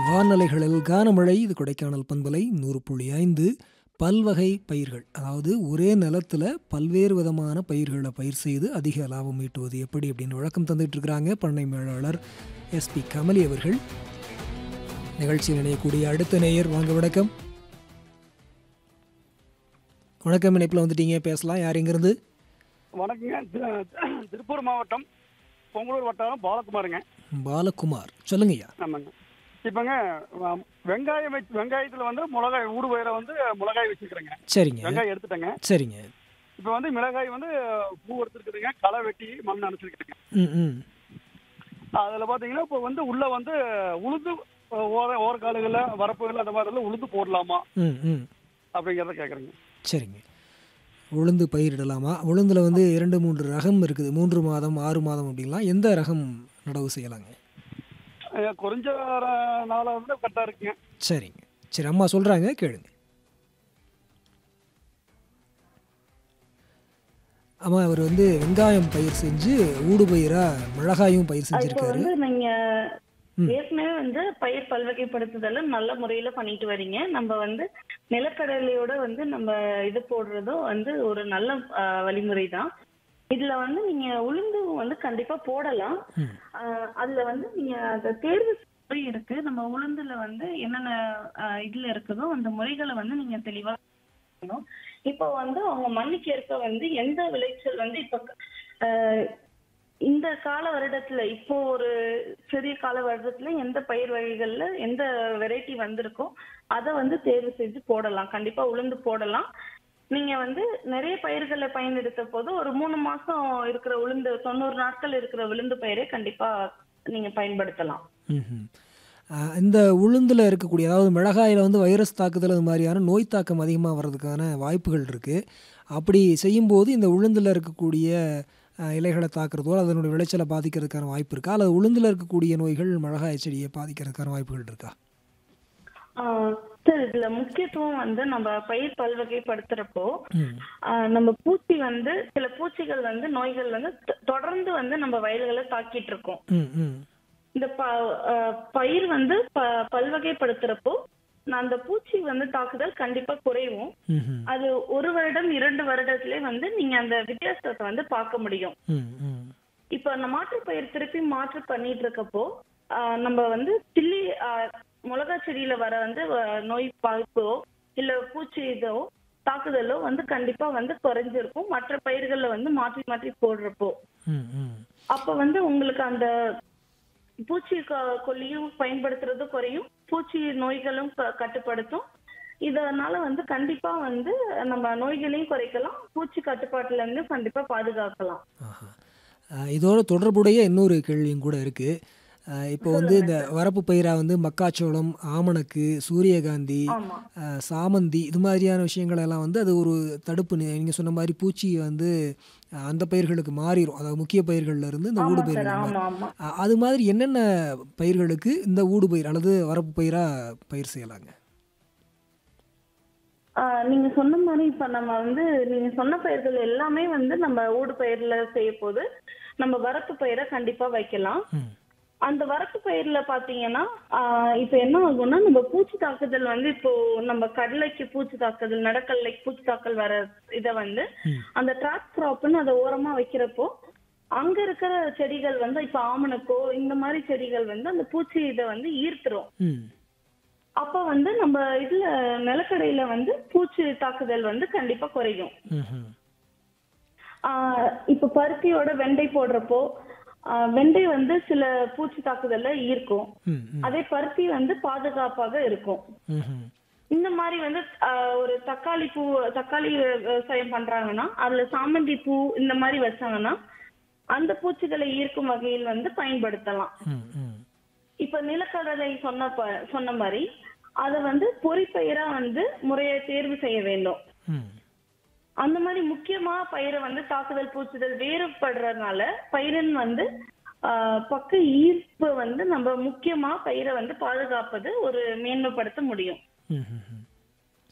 வானலைகளில் கானமழை இது கொடைக்கானல் பண்பலை நூறு புள்ளி ஐந்து பல்வகை பயிர்கள் அதாவது ஒரே நிலத்தில் பல்வேறு விதமான பயிர்களை பயிர் செய்து அதிக லாபம் ஈட்டுவது எப்படி அப்படின்னு விளக்கம் தந்துட்டு இருக்கிறாங்க பண்ணை மேலாளர் எஸ்பி கமலி அவர்கள் நிகழ்ச்சியில் இணையக்கூடிய அடுத்த நேயர் வாங்க வணக்கம் வணக்கம் இணைப்பில் வந்துட்டீங்க பேசலாம் யார் எங்கேருந்து வணக்கங்க தி- திருப்பூர் மாவட்டம் பொங்கலூர் வட்டாரம் பாலகுமாருங்க பாலகுமார் சொல்லுங்கய்யா ஆமாங்க இப்போங்க வ- வெங்காயம் வச்சு வெங்காயத்தில் வந்து மிளகாய் ஊடு பயிரை வந்து மிளகாய் வச்சுருக்கிறேங்க சரிங்க வெங்காயம் எடுத்துட்டேங்க சரிங்க இப்போ வந்து மிளகாய் வந்து பூ எடுத்துருக்குதுங்க களை வெட்டி மண் அணைச்சிருக்குதுங்க ம் ம் அதில் பார்த்தீங்கன்னா இப்போ வந்து உள்ளே வந்து உளுந்து ஓர ஓரக்காலுகளில் வரப்புகள் அந்த மாதிரிலாம் உளுந்து போடலாமா ம் ம் அப்படிங்கிறத கேட்குறேங்க சரிங்க உளுந்து பயிரிடலாமா உளுந்தில் வந்து இரண்டு மூன்று ரகம் இருக்குது மூன்று மாதம் ஆறு மாதம் அப்படின்லாம் எந்த ரகம் நடவு செய்யலாங்க குறைஞ்ச நாளாக வந்து கரெக்டாக இருக்குங்க சரிங்க சரி அம்மா சொல்கிறாங்க கேளுங்க அம்மா அவர் வந்து வெங்காயம் பயிர் செஞ்சு ஊடு பயிராக மிளகாயும் பயிர் இப்போ செஞ்சுருக்காரு வந்து நீங்க ம். ஏற்கனவே வந்து பயிர் பல்வகைப்படுத்துதல நல்ல முறையில பண்ணிட்டு வரீங்க நம்ம வந்து நிலக்கடலையோட வந்து நம்ம இது போடுறதும் வந்து ஒரு நல்ல ஆஹ், வழிமுறை தான் இதுல வந்து நீங்க உளுந்து வந்து கண்டிப்பா போடலாம் ம். ஆஹ், அதுல வந்து நீங்க அந்த தேர்வு முறை இருக்கு நம்ம உளுந்துல வந்து என்னென்ன ஆஹ், இதுல இருக்குதோ அந்த முறைகளை வந்து நீங்க தெளிவா இருக்கணும். இப்போ வந்து அவங்க மண்ணுக்கு ஏற்ப வந்து எந்த விளைச்சல் வந்து இப்போ ஆஹ், இந்த கால வருடத்துல இப்போ ஒரு சிறிய கால வருடத்துல எந்த பயிர் வகைகள்ல எந்த வெரைட்டி வந்திருக்கோ அதை வந்து தேர்வு செஞ்சு போடலாம் கண்டிப்பா உளுந்து போடலாம் நீங்க வந்து நிறைய பயிர்களை பயன்படுத்த போது ஒரு மூணு மாசம் இருக்கிற உளுந்து தொண்ணூறு நாட்கள் இருக்கிற உளுந்து பயிரை கண்டிப்பா நீங்க பயன்படுத்தலாம் ம்ஹும். ஆஹ் இந்த உளுந்தில் இருக்கக்கூடிய அதாவது மிளகாயில் வந்து வைரஸ் தாக்குதல் அது மாதிரியான நோய் தாக்கம் அதிகமாக வர்றதுக்கான வாய்ப்புகள் இருக்குது அப்படி செய்யும்போது இந்த உளுந்தில் இருக்கக்கூடிய ஆஹ், இலைகளை தாக்குறதோ அதனுடைய விளைச்சலை பாதிக்கிறதுக்கான வாய்ப்பு இருக்கா அல்லது உளுந்தில் இருக்கக்கூடிய நோய்கள் மிளகாய் செடியை பாதிக்கிறதுக்கான வாய்ப்புகள் இருக்கா ஆஹ் சார் இதுல முக்கியத்துவம் வந்து நம்ம பயிர் பல்வகைப்படுத்துறப்போ ம் ஆஹ் நம்ம பூச்சி வந்து சில பூச்சிகள் வந்து நோய்கள் வந்து தொ- தொடர்ந்து வந்து நம்ம வயல்களை தாக்கிட்டு இருக்கோம் ம் ம் இந்த ப- அஹ் பயிர் வந்து ப- பல்வகைப்படுத்துறப்போ நான் அந்த பூச்சி வந்து தாக்குதல் கண்டிப்பா குறையும் ம்ஹும். அது ஒரு வருடம் இரண்டு வருடத்திலே வந்து நீங்க அந்த வித்தியாசத்தை வந்து பார்க்க முடியும் ம் ம் இப்ப அந்த மாற்று பயிர் திருப்பி மாற்று பண்ணிட்டு இருக்கப்போ ஆஹ் நம்ம வந்து சில்லி ஆஹ் மிளகா செடியில வர வந்து அஹ், நோய் பாதிப்போ இல்ல பூச்சி இதோ தாக்குதலோ வந்து கண்டிப்பா வந்து குறைஞ்சிருக்கும் மற்ற பயிர்கள்ல வந்து மாற்றி மாற்றி போடுறப்போ ம் ம் அப்ப வந்து உங்களுக்கு அந்த பூச்சி கொ- கொல்லியும் பயன்படுத்துறது குறையும் பூச்சி நோய்களும் க- கட்டுப்படுத்தும் இதனால வந்து கண்டிப்பா வந்து நம்ம நோய்களையும் குறைக்கலாம் பூச்சி கட்டுப்பாட்டுல இருந்து கண்டிப்பா பாதுகாக்கலாம் ஆஹா. ஆஹ் இதோட தொடர்புடைய இன்னொரு கேள்வியும் கூட இருக்குது இப்போ வந்து இந்த வரப்பு பயிராக வந்து மக்காச்சோளம் ஆமணக்கு சூரியகாந்தி ஆமா ஆஹ் சாமந்தி இது மாதிரியான விஷயங்கள் எல்லாம் வந்து அது ஒரு தடுப்பு நீங்கள் சொன்ன மாதிரி பூச்சி வந்து ஆஹ் அந்த பயிர்களுக்கு மாறிடும் அதாவது முக்கிய பயிர்கள்ல இருந்து இந்த ஊடு ஆமா சார் பயிர்கள் ஆமா ஆமா ஆஹ் அது மாதிரி என்னென்ன பயிர்களுக்கு இந்த ஊடு பயிர் அல்லது வரப்பு பயிராக பயிர் செய்யலாங்க ஆஹ் நீங்க சொன்ன மாதிரி இப்ப நம்ம வந்து நீங்க சொன்ன பயிர்கள் எல்லாமே வந்து நம்ம ஊடு பயிர்ல செய்ய போது நம்ம வரப்பு பயிரை கண்டிப்பா வைக்கலாம் ம் அந்த வரப்பு பயிர்ல பாத்தீங்கன்னா ஆஹ் இப்ப என்ன ஆகும்னா நம்ம பூச்சி தாக்குதல் வந்து இப்போ நம்ம கடலைக்கு பூச்சி தாக்குதல் நடக்கல்லைக்கு பூச்சி தாக்கல் வர இத வந்து ம். அந்த ட்ராப் கிராப்னு அதை ஓரமா வைக்கிறப்போ அங்க இருக்கிற செடிகள் வந்து இப்ப ஆமணக்கோ இந்த மாதிரி செடிகள் வந்து அந்த பூச்சி இதை வந்து ஈர்த்துரும் ம் அப்ப வந்து நம்ம இதுல நிலக்கடையில வந்து பூச்சி தாக்குதல் வந்து கண்டிப்பா குறையும் ம்ஹும். ஆஹ் இப்ப பருத்தியோட வெண்டை போடுறப்போ ஆஹ் வெண்டை வந்து சில பூச்சி தாக்குதல்ல ஈர்க்கும் ம் ம் அதே பருத்தி வந்து பாதுகாப்பாக இருக்கும் ம்ஹும். இந்த மாதிரி வந்து ஆஹ் ஒரு தக்காளி பூ தக்காளி விவசாயம் பண்றாங்கன்னா அதுல சாமந்தி பூ இந்த மாதிரி வச்சாங்கன்னா அந்த பூச்சிகளை ஈர்க்கும் வகையில் வந்து பயன்படுத்தலாம் ம் ம் இப்ப நிலக்கடலை சொன்ன ப- சொன்ன மாதிரி அதை வந்து பொறிப்பயிரா வந்து முறையை தேர்வு செய்ய வேண்டும் ம் அந்த மாதிரி முக்கியமா பயிரை வந்து தாக்குதல் பூச்சிதல் வேறுபடுறதுனால பயிரின் வந்து ஆஹ், பக்க ஈர்ப்பு வந்து நம்ம முக்கியமா பயிரை வந்து பாதுகாப்பது ஒரு மேன்மைப்படுத்த முடியும் ம்ஹும்.